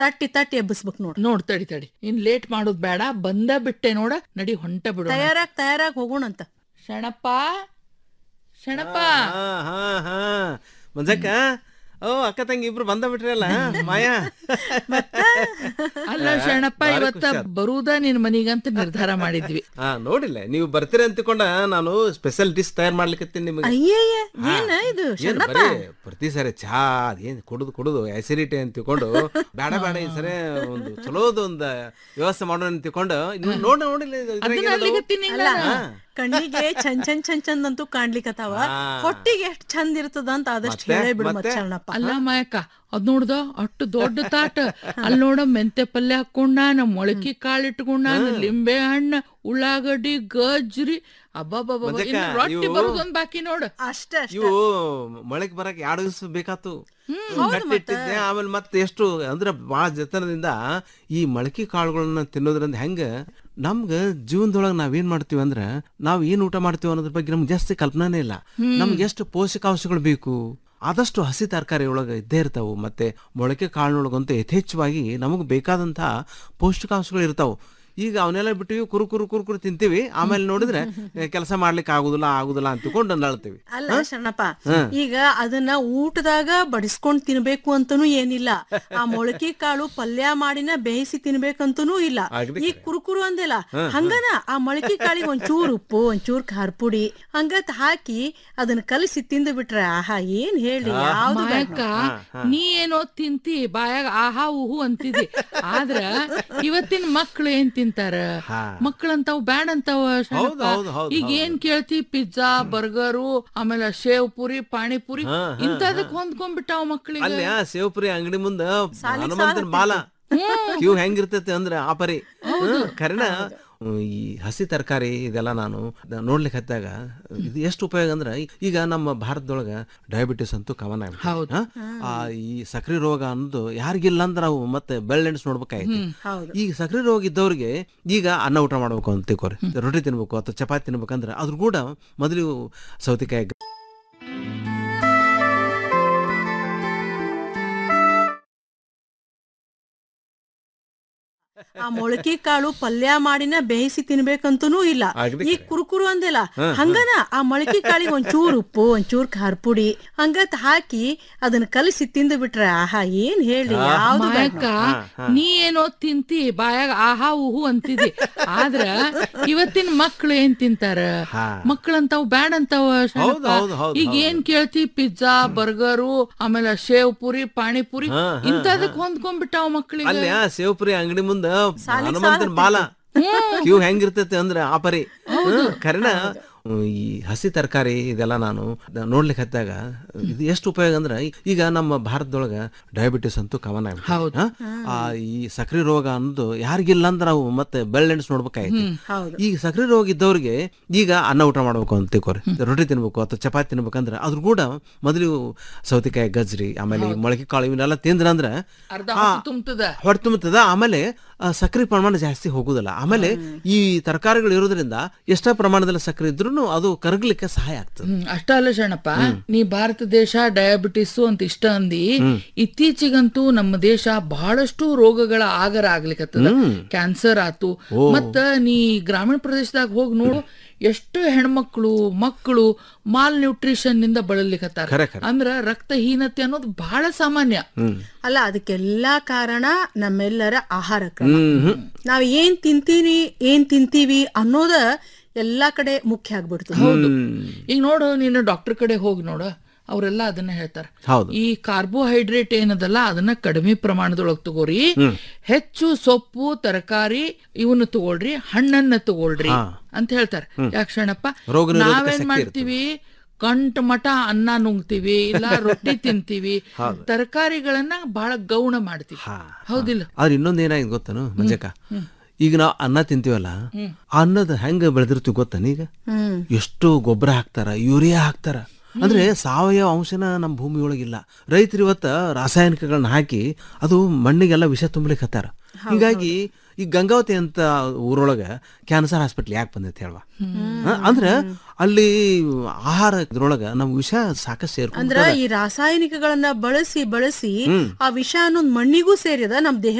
ತಟ್ಟಿ ತಟ್ಟಿ ಎಬ್ಬಿಸ್ಬೇಕು ನೋಡ್ ನೋಡ್ ತಡಿ ತಡಿ ಇನ್ ಲೇಟ್ ಮಾಡೋದ್ ಬೇಡ ಬಂದ ಬಿಟ್ಟೆ ನೋಡ ನಡಿ ಹೊಂಟ ಬಿಡು ತಯಾರಾಗ್ ತಯಾರಾಗ್ ಹೋಗೋಣಂತ ಶಣಪ್ಪ ಶಣಪ್ಪ ಹಾ ಹಾ ಹಾ ಮಂಜಕ್ಕ ಓ ಅಕ್ಕ ತಂಗಿ ಇಬ್ರು ಬಂದ ಬಿಟ್ರಲ್ಲ ಮಾಯಾ ಅಲ್ಲ ಶರಣಪ್ಪ ಭಾರಿ ಇವತ್ತ ಖುಷಿ ಆತ್. ಬರುವುದ ನಿನ್ ಮನಿಗಂತ ನಿರ್ಧಾರ ಮಾಡಿದ್ವಿ ಹಾ ನೋಡಿಲ್ಲ ನೀವು ಬರ್ತೀರಿ ಅಂತಿಕೊಂಡ ನಾನು ಸ್ಪೆಷಲ್ ಡಿಶ್ ತಯಾರು ಮಾಡ್ಲಿಕ್ಕೆ ನಿಮಗೆ ಅಯ್ಯಯ್ಯ ಏನ ಇದು ಏನು ಶರಣಪ್ಪ ಬರೀ ಪ್ರತಿ ಸಾರಿ ಚಹಾ ಅದೇನ್ ಕುಡುದು ಕುಡುದು ಆಸಿಡಿಟಿ ಅಂತ ತಿಳ್ಕೊಂಡು ಬೇಡ ಬೇಡ ಈ ಸರಿ ಒಂದು ಚಲೋದು ಒಂದು ವ್ಯವಸ್ಥೆ ಮಾಡೋಣ ಅಂತ ತಿಳ್ಕೊಂಡು ಇನ್ನು ನೋಡ ನೋಡಿಲ್ಲ ಇದು ಇದ್ರಾಗ ಅದನ್ನ ಏನದು? ಅಲ್ಲಿಗತ್ತೀನಿ ಅಲ್ಲ ಕಣ್ಣಿಗೆ ಚಂದ್ ಚಂದ್ ಚಂದ್ ಚಂದ್ ಅಂತೂ ಕಾಣ್ಲಿಕತ್ತಾವ ಹಾ. ಹೊಟ್ಟಿಗೆ ಎಷ್ಟ್ ಚಂದ ಇರ್ತದ ಅಂತ ಆದಷ್ಟು ಮತ್ತೆ? ಹೇಳೇ ಬಿಡು ಮತ್ ಮತ್ತೆ? ಶರಣಪ್ಪ ಅಲ್ಲ ಮಾಯಕ್ಕ ಅದ್ ನೋಡ್ದ ಅಷ್ಟು ದೊಡ್ಡ ತಾಟ ಅಲ್ಲಿ ನೋಡ ಮೆಂತೆ ಪಲ್ಯ ಹಾಕೊಂಡಾನ ಮೊಳಕೆ ಕಾಳು ಇಟ್ಕೊಂಡಾನ ಲಿಂಬೆ ಹಣ್ಣ ಉಳ್ಳಾಗಡ್ಡಿ ಗಜ್ರಿ ಅಬ್ಬಬ್ಬಬ್ಬ ಮಂಜಕ್ಕ, ಇನ್ನು ರೊಟ್ಟಿ ಇವು- ಬರುದೊಂದ್ ಬಾಕಿ ನೋಡು ಅಷ್ಟೇ ಅಷ್ಟೇ ಇವು ಮೊಳಕ್ ಬರಕ್ ಎರಡು ದಿವಸ ಬೇಕಾತು ಕಟ್ಟಿಟ್ಟಿದ್ದೆ ಆಮೇಲೆ ಮತ್ತೆ ಎಷ್ಟು ಅಂದ್ರೆ ಬಹಳ ಜತನದಿಂದ ಈ ಮೊಳಕೆ ಕಾಳುಗಳನ್ನ ತಿನ್ನೋದ್ರಿಂದ ಹೆಂಗ ನಮ್ಗ ಜೀವನದೊಳಗ ನಾವೇನ್ ಮಾಡ್ತೀವಿ ಅಂದ್ರ ನಾವ್ ಏನ್ ಊಟ ಮಾಡ್ತೀವಿ ಅನ್ನೋದ್ರ ಬಗ್ಗೆ ನಮ್ಗೆ ಜಾಸ್ತಿ ಕಲ್ಪನಾನೇ ಇಲ್ಲ ನಮ್ಗೆ ಎಷ್ಟು ಪೋಷಕಾಂಶಗಳು ಬೇಕು ಆದಷ್ಟು ಹಸಿ ತರಕಾರಿ ಒಳಗೆ ಇದ್ದೇ ಇರ್ತಾವು ಮತ್ತೆ ಮೊಳಕೆ ಕಾಳಿನೊಳಗಂತೂ ಯಥೇಚ್ಛವಾಗಿ ನಮಗೆ ಬೇಕಾದಂತಹ ಪೌಷ್ಟಿಕಾಂಶಗಳು ಇರ್ತಾವು ಈಗ ಅವನ್ನೆಲ್ಲ ಬಿಟ್ಟಿವಿ ಕುರು ಕುರು ಕುರು ಕುರು ತಿಂತೀವಿ ಆಮೇಲೆ ನೋಡಿದ್ರೆ ಕೆಲಸ ಮಾಡ್ಲಿಕ್ಕೆ ಆಗುದಿಲ್ಲ ಆಗುದಿಲ್ಲ ಅಂತ ತಿಳ್ಕೊಂಡು ನಳ್ತೀವಿ ಅಲ್ಲ ಶರಣಪ್ಪ ಈಗ ಅದನ್ನ ಊಟದಾಗ ಬಡಿಸ್ಕೊಂಡ್ ತಿನ್ಬೇಕು ಅಂತನೂ ಏನಿಲ್ಲ ಆ ಮೊಳಕೆ ಕಾಳು ಪಲ್ಯ ಮಾಡಿನ ಬೇಯಿಸಿ ತಿನ್ಬೇಕಂತನೂ ಇಲ್ಲ ಅಗ್ದಿ ಈ ಕುರುಕುರು ಅಂದಿಲ್ಲ ಹಂಗನ ಆ ಮೊಳಕೆ ಕಾಳಿಗೆ ಒಂಚೂರ್ ಉಪ್ಪು ಒಂಚೂರ್ ಖಾರ ಪುಡಿ ಹಂಗತ್ ಹಾಕಿ ಅದನ್ನ ಕಲಸಿ ತಿಂದು ಬಿಟ್ರೆ ಆಹಾ ಏನ್ ಹೇಳಿ ಯಾವ್ದು ಬೇಡ. ಮಾಯಕ್ಕ ನೀ ಏನೋ ತಿಂತಿ ಬಾಯಾಗ ಆಹಾ ಊಹು ಅಂತಿದಿ ಆದ್ರ ಇವತ್ತಿನ ಮಕ್ಳು ಏನ್ ತಿಂತಾರ ಹಾ. ಮಕ್ಳಂತಾವ್ ಬ್ಯಾಡ್ ಅಂತಾವ ಶರಣಪ್ಪ. ಹೌದು, ಹೌದು, ಹೌದು, ಈಗ ಏನ್ ಕೇಳ್ತಿ ಪಿಜ್ಜಾ ಬರ್ಗರು ಆಮೇಲೆ ಶೇವ್ ಪುರಿ ಪಾಣಿಪುರಿ ಹಾ, ಹಾ, ಇಂತದಕ್ ಹೊಂದ್ಕೊಂಡ್ಬಿಟ್ಟಾವ ಮಕ್ಳಿಗೆ ಅಲ್ಲಿ ಆ ಸೇವ್ಪುರಿ ಅಂಗಡಿ ಮುಂದ ಹನುಮಂತನ ಬಾಲ ಕ್ಯೂ ಹೆಂಗಿರ್ತೈತಿ ಅಂದ್ರೆ ಆ ಪರಿ ಕರೆನ ಈ ಹಸಿ ತರಕಾರಿ ಇದೆಲ್ಲ ನಾನು ನೋಡ್ಲಿಕ್ಕೆ ಹತ್ತಾಗ ಇದು ಎಷ್ಟು ಉಪಯೋಗ ಅಂದ್ರೆ ಈಗ ನಮ್ಮ ಭಾರತದೊಳಗ ಡಯಾಬಿಟಿಸ್ ಅಂತೂ ಕವನ ಹೌದು. ಆ ಈ ಸಕ್ರೆ ರೋಗ ಅನ್ನೋದು ಯಾರಿಗಿಲ್ಲ ಅಂದ್ರೆ ನಾವು ಮತ್ತೆ ಬೆಳ್ಳೆಣ್ಸ್ ನೋಡ್ಬೇಕಾಯ್ತು ಹೌದು ಈ ಸಕ್ರೆ ರೋಗ ಇದ್ದವ್ರಿಗೆ ಈಗ ಅನ್ನ ಊಟ ಮಾಡ್ಬೇಕು ಅಂತ ತಿಳ್ಕೊರಿ ರೊಟ್ಟಿ ತಿನ್ಬೇಕು ಅಥವಾ ಚಪಾತಿ ತಿನ್ಬೇಕಂದ್ರೆ ಅದ್ರ ಕೂಡ ಮೊದಲು ಸೌತೆಕಾಯಿ ಆ ಮೊಳಕೆ ಕಾಳು ಪಲ್ಯ ಮಾಡಿನ ಬೇಯಿಸಿ ತಿನ್ಬೇಕಂತನೂ ಇಲ್ಲ ಅಗ್ದಿ ಈ ಕುರುಕುರು ಅಂದಿಲ್ಲ ಹಂಗನ ಆ ಮೊಳಕೆ ಕಾಳಿಗೆ ಒಂಚೂರ್ ಉಪ್ಪು ಒಂಚೂರ್ ಖಾರ ಪುಡಿ ಹಂಗತ್ ಹಾಕಿ ಅದನ್ನ ಕಲಸಿ ತಿಂದು ಬಿಟ್ರೆ ಆಹಾ ಏನ್ ಹೇಳಿ ಯಾವ್ದು ಬೇಡ. ಮಾಯಕ್ಕ ನೀ ಏನೋ ತಿಂತಿ ಬಾಯಾಗ ಆಹಾ ಊಹು ಅಂತಿದಿ ಆದ್ರ ಇವತ್ತಿನ ಮಕ್ಳು ಏನ್ ತಿಂತಾರ ಹಾ. ಮಕ್ಳಂತಾವ್ ಬ್ಯಾಡ್ ಅಂತಾವ ಶರಣಪ್ಪ. ಹೌದು, ಹೌದು, ಹೌದು, ಈಗ ಏನ್ ಕೇಳ್ತಿ ಪಿಜ್ಜಾ ಬರ್ಗರು ಆಮೇಲೆ ಶೇವ್ ಪುರಿ ಪಾಣಿಪುರಿ ಹಾ, ಹಾ, ಇಂತದಕ್ ಹೊಂದ್ಕೊಂಡ್ಬಿಟ್ಟಾವ ಮಕ್ಳಿಗೆ ಅಲ್ಲಿ ಆ ಸೇವ್ಪುರಿ ಅಂಗಡಿ ಮುಂದ ಹನುಮಂತನ ಬಾಲ ಕ್ಯೂ ಹೆಂಗಿರ್ತೈತಿ ಅಂದ್ರೆ ಆ ಪರಿ ಕರೆನ ಈ ಹಸಿ ತರಕಾರಿ ಇದೆಲ್ಲ ನಾನು ನೋಡ್ಲಿಕ್ಕೆ ಹತ್ತಾಗ ಇದು ಎಷ್ಟು ಉಪಯೋಗ ಅಂದ್ರೆ ಈಗ ನಮ್ಮ ಭಾರತದೊಳಗ ಡಯಾಬಿಟಿಸ್ ಅಂತೂ ಕವನ ಹೌದು. ಆ ಈ ಸಕ್ರೆ ರೋಗ ಅನ್ನೋದು ಯಾರಿಗಿಲ್ಲ ಅಂದ್ರೆ ನಾವು ಮತ್ತೆ ಬೆಳ್ಳೆಣ್ಸ್ ನೋಡ್ಬೇಕಾಯ್ತು ಹೌದು ಈ ಸಕ್ರೆ ರೋಗ ಇದ್ದವ್ರಿಗೆ ಈಗ ಅನ್ನ ಊಟ ಮಾಡ್ಬೇಕು ಅಂತ ತಿಳ್ಕೊರಿ ರೊಟ್ಟಿ ತಿನ್ಬೇಕು ಅಥವಾ ಚಪಾತಿ ತಿನ್ಬೇಕಂದ್ರೆ ಅದ್ರ ಕೂಡ ಮೊದಲು ಸೌತೆಕಾಯಿ ಗಜ್ರಿ ಆಮೇಲೆ ಈ ಮೊಳಕೆ ಕಾಳು ಇವನ್ನೆಲ್ಲ ತಿಂದ್ರಂದ್ರೆ ಅರ್ಧ ಹೊತ್ತು ತುಂಬತದ ಹೊಟ್ಟೆ ತುಂಬುತ್ತದ ಆಮೇಲೆ ಆ, ಸಕ್ರೆ ಪ್ರಮಾಣ ಜಾಸ್ತಿ ಹೋಗುದಿಲ್ಲ ಆಮೇಲೆ ಈ ತರಕಾರಿಗಳು ಇರೋದ್ರಿಂದ ಎಷ್ಟೇ ಪ್ರಮಾಣದಲ್ಲಿ ಸಕ್ಕರೆ ಇದ್ರೂ ಅದು ಕರಗಲಿಕ್ಕೆ ಸಹಾಯ ಆಗ್ತದೆ ಹ್ಮ್ ಅಷ್ಟ ಅಲ್ಲ ಶರಣಪ್ಪ ನೀ ಭಾರತ ದೇಶ ಡಯಾಬಿಟಿಸ್ ಅಂತ ಇಷ್ಟ ಅಂದಿ ಇತ್ತೀಚಿಗಂತೂ ನಮ್ಮ ದೇಶ ಬಹಳಷ್ಟು ರೋಗಗಳ ಆಗರ ಆಗ್ಲಿಕತ್ತದ ಕ್ಯಾನ್ಸರ್ ಆತು ಮತ್ತ ನೀ ಗ್ರಾಮೀಣ ಪ್ರದೇಶದಾಗ ಹೋಗಿ ನೋಡು ಎಷ್ಟು ಹೆಣ್ಮಕ್ಳು ಮಕ್ಕಳು ಮಾಲ್ ನ್ಯೂಟ್ರಿಷನ್ ನಿಂದ ಬಳಲಿಕತ್ತಾರ ಖರೆ, ಖರೆ. ಅಂದ್ರ ರಕ್ತಹೀನತೆ ಅನ್ನೋದು ಬಹಳ ಸಾಮಾನ್ಯ ಅಲ್ಲ ಅದಕ್ಕೆಲ್ಲಾ ಕಾರಣ ನಮ್ಮೆಲ್ಲರ ಆಹಾರ ಕ್ರಮ ನಾವ್ ಏನ್ ತಿಂತೀವಿ ಏನ್ ತಿಂತೀವಿ ಅನ್ನೋದ ಎಲ್ಲಾ ಕಡೆ ಮುಖ್ಯ ಆಗ್ಬಿಡ್ತು ಹೌದು ಈಗ ನೋಡು ನೀನು ಡಾಕ್ಟರ್ ಕಡೆ ಹೋಗಿ ನೋಡು ಅವರೆಲ್ಲ ಅದನ್ನ ಹೇಳ್ತಾರ ಹೌದು ಈ ಕಾರ್ಬೋಹೈಡ್ರೇಟ್ ಏನದಲ್ಲ ಅದನ್ನ ಕಡಿಮೆ ಪ್ರಮಾಣದೊಳಗೆ ತಗೋರಿ ಹೆಚ್ಚು ಸೊಪ್ಪು ತರಕಾರಿ ಇವನ್ನ ತಗೊಳ್ರಿ ಹಣ್ಣನ್ನ ತಗೊಳ್ರಿ ಅಂತ ಹೇಳ್ತಾರೆ ಯಾಕೆ ಶರಣಪ್ಪ ರೋಗ ನಿರೋಧಕ ನಾವೇನ್ ಶಕ್ತಿ ಮಾಡ್ತೀವಿ ಕಂಟ್ ಮಠ ಅನ್ನ ನುಂಗ್ತೀವಿ ಇಲ್ಲ ರೊಟ್ಟಿ ತಿಂತೀವಿ ತರಕಾರಿಗಳನ್ನ ಬಹಳ ಗೌಣ ಮಾಡ್ತೀವಿ ಹಾ. ಹೌದಿಲ್ಲ ಆದ್ರೆ ಇನ್ನೊಂದ್ ಏನಾಗಿದೆ ಗೊತ್ತನು ಮಂಜಕ್ಕ ಈಗ ನಾವು ಅನ್ನ ತಿಂತೀವಲ್ಲ ಆ ಅನ್ನದ ಹೆಂಗ ಬೆಳೆದಿರ್ತೀವಿ ಗೊತ್ತಾನ ಈಗ ಹ್ಮ್ ಎಷ್ಟು ಗೊಬ್ಬರ ಹಾಕ್ತಾರ ಯೂರಿಯಾ ಹಾಕ್ತಾರ ಅಂದ್ರೆ ಸಾವಯವ ಅಂಶನ ನಮ್ಮ ಭೂಮಿ ಒಳಗಿಲ್ಲ ರೈತರು ಇವತ್ತ ರಾಸಾಯನಿಕಗಳನ್ನ ಹಾಕಿ ಅದು ಮಣ್ಣಿಗೆಲ್ಲ ವಿಷ ತುಂಬಲಿಕ್ಕೆ ಹತ್ತಾರ ಹೀಗಾಗಿ ಈ ಗಂಗಾವತಿ ಅಂತ ಊರೊಳಗ ಕ್ಯಾನ್ಸರ್ ಹಾಸ್ಪಿಟ್ಲ್ ಯಾಕೆ ಬಂದೈತೆ ಹೇಳುವ ಅಂದ್ರ ಅಲ್ಲಿ ಆಹಾರ ಇದ್ರೊಳಗ ನಮ್ ವಿಷ ಸಾಕಷ್ಟು ಸೇರ್ಕೊಂಡು ಅಂದ್ರ ಈ ರಾಸಾಯನಿಕಗಳನ್ನ ಬಳಸಿ ಬಳಸಿ ಆ ವಿಷ ಅನ್ನೋದ್ ಮಣ್ಣಿಗೂ ಸೇರಿದ ನಮ್ ದೇಹ